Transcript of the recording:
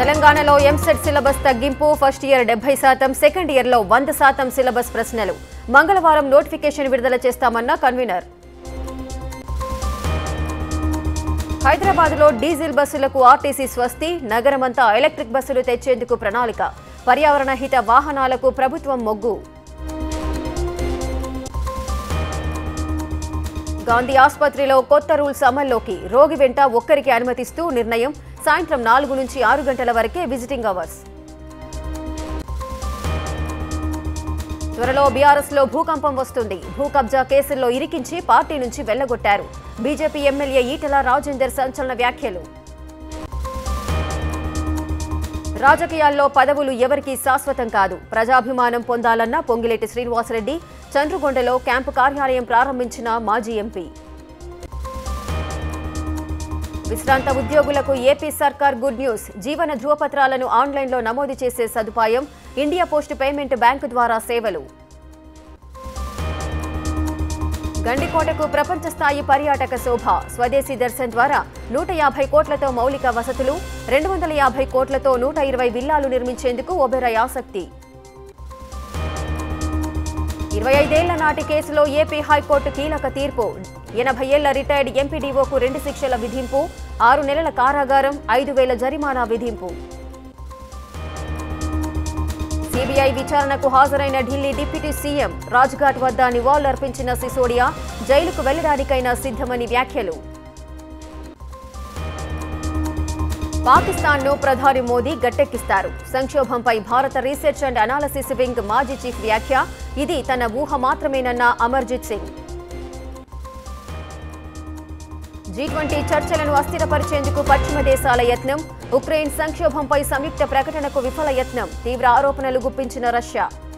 తెలంగాణలో EAMCET syllabus తగ్గింపు first year డెబ్బై శాతం సెకండ్ ఇయర్లో వంద శాతం సిలబస్ ప్రశ్నలు మంగళవారం నోటిఫికేషన్ విడుదల చేస్తామన్న కన్వీనర్ హైదరాబాద్లో డీజిల్ బస్సులకు ఆర్టీసీ స్వస్తి నగరమంతా ఎలక్ట్రిక్ బస్సులు తెచ్చేందుకు ప్రణాళిక పర్యావరణ హిత వాహనాలకు ప్రభుత్వం మొగ్గు గాంధీ ఆసుపత్రిలో కొత్త రూల్స్ అమల్లోకి రోగి వెంట ఒక్కరికి అనుమతిస్తూ నిర్ణయం సాయంత్రం నాలుగు నుంచి ఆరు గంటల వరకే విజిటింగ్ అవర్స్ త్వరలో బీఆర్ఎస్ లో భూకంపం వస్తుంది భూ కబ్జా కేసుల్లో ఇరికించి పార్టీ నుంచి వెళ్లగొట్టారు బీజేపీ ఎమ్మెల్యే ఈటల రాజేందర్ సంచలన వ్యాఖ్యలు రాజకీయాల్లో పదవులు ఎవరికీ శాశ్వతం కాదు ప్రజాభిమానం పొందాలన్న పొంగిలేటి శ్రీనివాసరెడ్డి చంద్రుగొండలో క్యాంపు కార్యాలయం ప్రారంభించిన మాజీ ఎంపీ విశ్రాంత ఉద్యోగులకు ఏపీ సర్కార్ గుడ్ న్యూస్ జీవన ధృవపత్రాలను ఆన్లైన్లో నమోదు చేసే సదుపాయం ఇండియా పోస్ట్ పేమెంట్ బ్యాంకు ద్వారా సేవలు గండికోటకు ప్రపంచ స్థాయి పర్యాటక శోభ స్వదేశీ దర్శన్ ద్వారా నూట యాభై కోట్లతో మౌలిక వసతులు రెండు వందల యాభై కోట్లతో నూట ఇరవై విల్లాలు నిర్మించేందుకు ఒబెరాయ్ ఆసక్తి ఇరవై ఐదేళ్ల నాటి కేసులో ఏపీ హైకోర్టు కీలక తీర్పు ఎనభై ఏళ్ల రిటైర్డ్ ఎంపీడీఓకు రెండు శిక్షల విధింపు ఆరు నెలల కారాగారం ఐదు వేల జరిమానా విధింపు సిబిఐ విచారణకు హాజరైన ఢిల్లీ డిప్యూటీ సీఎం రాజ్ఘాట్ వద్ద నివాళులర్పించిన సిసోడియా జైలుకు వెళ్లడానికైనా సిద్ధమని వ్యాఖ్యలు పాకిస్తాన్ను ప్రధాని మోదీ గట్టెక్కిస్తారు సంక్షోభంపై Bharata research and analysis wing మాజీ చీఫ్ వ్యాఖ్య ఇది తన ఊహ మాత్రమేనన్న అమర్జిత్ సింగ్ జీ ట్వంటీ చర్చలను అస్థిరపరిచేందుకు పశ్చిమ దేశాల యత్నం ఉక్రెయిన్ సంక్షోభంపై సంయుక్త ప్రకటనకు విఫల యత్నం తీవ్ర ఆరోపణలు గుప్పించిన రష్యా